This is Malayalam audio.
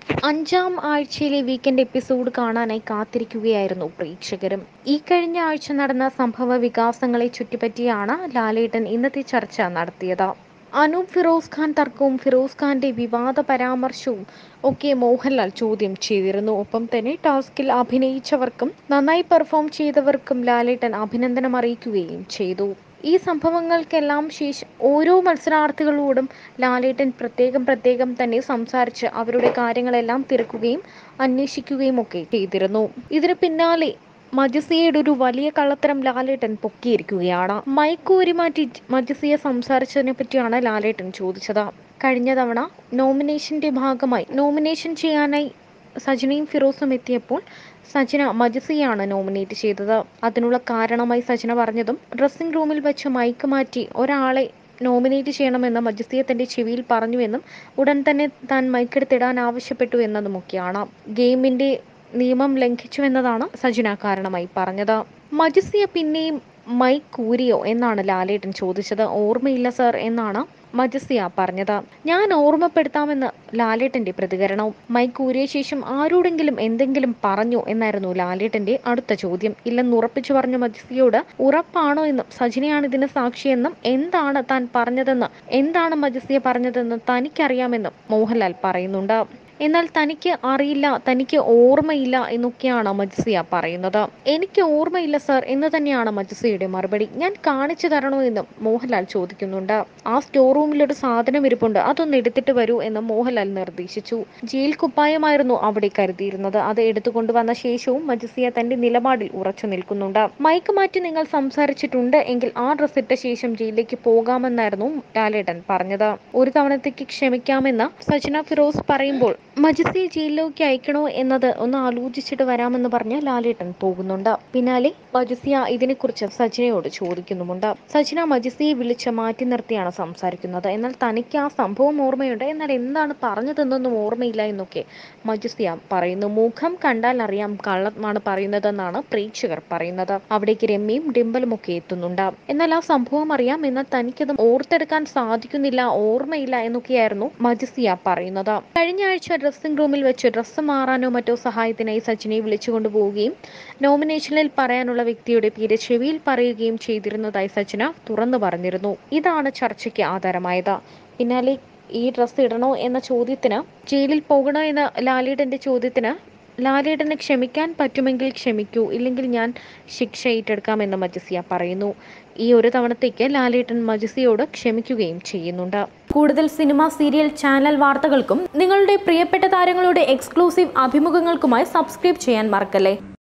അഞ്ചാം ആഴ്ചയിലെ വീക്കെൻഡ് എപ്പിസോഡ് കാണാനായി കാത്തിരിക്കുകയായിരുന്നു പ്രേക്ഷകരും ഈ കഴിഞ്ഞ ആഴ്ച നടന്ന സംഭവ വികാസങ്ങളെ ചുറ്റിപ്പറ്റിയാണ് ലാലേട്ടൻ ഇന്നത്തെ ചർച്ച നടത്തിയത് അനൂപ് ഫിറോസ് ഖാൻ തർക്കവും ഫിറോസ് ഖാന്റെ വിവാദ പരാമർശവും ഒക്കെ മോഹൻലാൽ ചോദ്യം ചെയ്തിരുന്നു ഒപ്പം തന്നെ ടാസ്കിൽ അഭിനയിച്ചവർക്കും നന്നായി പെർഫോം ചെയ്തവർക്കും ലാലേട്ടൻ അഭിനന്ദനം അറിയിക്കുകയും ചെയ്തു ഈ സംഭവങ്ങൾക്കെല്ലാം ശേഷം ഓരോ മത്സരാർത്ഥികളോടും ലാലേട്ടൻ പ്രത്യേകം പ്രത്യേകം തന്നെ സംസാരിച്ച് അവരുടെ കാര്യങ്ങളെല്ലാം തിരക്കുകയും അന്വേഷിക്കുകയും ഒക്കെ ചെയ്തിരുന്നു ഇതിന് പിന്നാലെ മജസിയയുടെ ഒരു വലിയ കള്ളത്തരം ലാലേട്ടൻ പൊക്കിയിരിക്കുകയാണ് മൈക്ക് മാറ്റി മജസിയ സംസാരിച്ചതിനെ പറ്റിയാണ് ലാലേട്ടൻ ചോദിച്ചത് കഴിഞ്ഞ തവണ നോമിനേഷന്റെ ഭാഗമായി നോമിനേഷൻ ചെയ്യാനായി സജനയും ഫിറോസും എത്തിയപ്പോൾ സജന മജസിയാണ് നോമിനേറ്റ് ചെയ്തത് അതിനുള്ള കാരണമായി സജന പറഞ്ഞതും ഡ്രസ്സിംഗ് റൂമിൽ വെച്ച് മൈക്ക് മാറ്റി ഒരാളെ നോമിനേറ്റ് ചെയ്യണമെന്ന് മജസിയ തന്റെ ചെവിയിൽ പറഞ്ഞുവെന്നും ഉടൻ തന്നെ താൻ മൈക്കെടുത്തിടാൻ ആവശ്യപ്പെട്ടു എന്നതുമൊക്കെയാണ് ഗെയിമിന്റെ നിയമം ലംഘിച്ചുവെന്നതാണ് സജന കാരണമായി പറഞ്ഞത് മജസിയ പിന്നെയും മൈക്ക് കൂരിയോ എന്നാണ് ലാലേട്ടൻ ചോദിച്ചത് ഓർമ്മയില്ല സർ എന്നാണ് മജസിയ പറഞ്ഞത് ഞാൻ ഓർമ്മപ്പെടുത്താമെന്ന് ലാലേട്ടന്റെ പ്രതികരണവും മൈക്ക് ഊരിയ ശേഷം ആരോടെങ്കിലും എന്തെങ്കിലും പറഞ്ഞു എന്നായിരുന്നു ലാലേട്ടന്റെ അടുത്ത ചോദ്യം ഇല്ലെന്ന് ഉറപ്പിച്ചു പറഞ്ഞ മജസിയോട് ഉറപ്പാണോ എന്നും സജിനയാണ് ഇതിന് സാക്ഷിയെന്നും എന്താണ് താൻ പറഞ്ഞതെന്ന് എന്താണ് മജസിയ പറഞ്ഞതെന്ന് തനിക്കറിയാമെന്നും മോഹൻലാൽ പറയുന്നുണ്ട് എന്നാൽ തനിക്ക് അറിയില്ല തനിക്ക് ഓർമ്മയില്ല എന്നൊക്കെയാണ് മജ്സിയ പറയുന്നത് എനിക്ക് ഓർമ്മയില്ല സർ എന്ന് തന്നെയാണ് മജ്സിയുടെ മറുപടി ഞാൻ കാണിച്ചു തരണോ എന്നും മോഹൻലാൽ ചോദിക്കുന്നുണ്ട് ആ സ്റ്റോർ റൂമിൽ ഒരു സാധനം ഇരിപ്പുണ്ട് അതൊന്ന് എടുത്തിട്ട് വരൂ എന്ന് മോഹൻലാൽ നിർദ്ദേശിച്ചു ജയിൽ കുപ്പായമായിരുന്നു അവിടെ കരുതിയിരുന്നത് അത് എടുത്തുകൊണ്ട് വന്ന ശേഷവും മജ്സിയ തന്റെ നിലപാടിൽ ഉറച്ചു നിൽക്കുന്നുണ്ട് മൈക്ക് മാറ്റി നിങ്ങൾ സംസാരിച്ചിട്ടുണ്ട് എങ്കിൽ ആ ഡ്രസ് ഇട്ട ശേഷം ജയിലിലേക്ക് പോകാമെന്നായിരുന്നു ലാലേട്ടൻ പറഞ്ഞത് ഒരു തവണത്തേക്ക് ക്ഷമിക്കാമെന്ന് സജന ഫിറോസ് പറയുമ്പോൾ മജിസിയെ ജയിലിലേക്ക് അയക്കണോ എന്നത് ഒന്ന് ആലോചിച്ചിട്ട് വരാമെന്ന് പറഞ്ഞ് ലാലേട്ടൻ പോകുന്നുണ്ട് പിന്നാലെ മജിസിയ ഇതിനെക്കുറിച്ച് സജിനയോട് ചോദിക്കുന്നുമുണ്ട് സജിന മജിസിയെ വിളിച്ച് മാറ്റി നിർത്തിയാണ് സംസാരിക്കുന്നത് എന്നാൽ തനിക്ക് ആ സംഭവം ഓർമ്മയുണ്ട് എന്നാൽ എന്താണ് പറഞ്ഞതെന്നൊന്നും ഓർമ്മയില്ല എന്നൊക്കെ മജിസിയ പറയുന്നു മുഖം കണ്ടാൽ അറിയാം കള്ളമാണ് പറയുന്നതെന്നാണ് പ്രേക്ഷകർ പറയുന്നത് അവിടേക്ക് രമ്യയും ഡിംബലും ഒക്കെ എത്തുന്നുണ്ട് എന്നാൽ ആ സംഭവം അറിയാം എന്നാൽ തനിക്കത് ഓർത്തെടുക്കാൻ സാധിക്കുന്നില്ല ഓർമ്മയില്ല എന്നൊക്കെയായിരുന്നു മജിസിയ പറയുന്നത് കഴിഞ്ഞ ആഴ്ച ഡ്രസ്സിംഗ് റൂമിൽ വെച്ച് ഡ്രസ്സ് മാറാനോ മറ്റോ സഹായത്തിനായി സച്ചിനെ വിളിച്ചുകൊണ്ടു പോവുകയും നോമിനേഷനിൽ പറയാനുള്ള വ്യക്തിയുടെ പേര് ചെവിയിൽ പറയുകയും ചെയ്തിരുന്നതായി സച്ചിന തുറന്നു പറഞ്ഞിരുന്നു ഇതാണ് ചർച്ചയ്ക്ക് ആധാരമായത് പിന്നാലെ ഈ ഡ്രസ്സ് ഇടണോ എന്ന ചോദ്യത്തിന് ജയിലിൽ പോകണോ എന്ന ലാലേട്ടന്റെ ചോദ്യത്തിന് ലാലേട്ടന് ക്ഷമിക്കാൻ പറ്റുമെങ്കിൽ ക്ഷമിക്കൂ ഇല്ലെങ്കിൽ ഞാൻ ശിക്ഷ ഏറ്റെടുക്കാമെന്ന് മജസിയ പറയുന്നു ഈ ഒരു തവണത്തേക്ക് ലാലേട്ടൻ മജസിയോട് ക്ഷമിക്കുകയും ചെയ്യുന്നുണ്ട് കൂടുതൽ സിനിമ സീരിയൽ ചാനൽ വാർത്തകൾക്കും നിങ്ങളുടെ പ്രിയപ്പെട്ട താരങ്ങളുടെ എക്സ്ക്ലൂസീവ് അഭിമുഖങ്ങൾക്കുമായി സബ്സ്ക്രൈബ് ചെയ്യാൻ മറക്കല്ലേ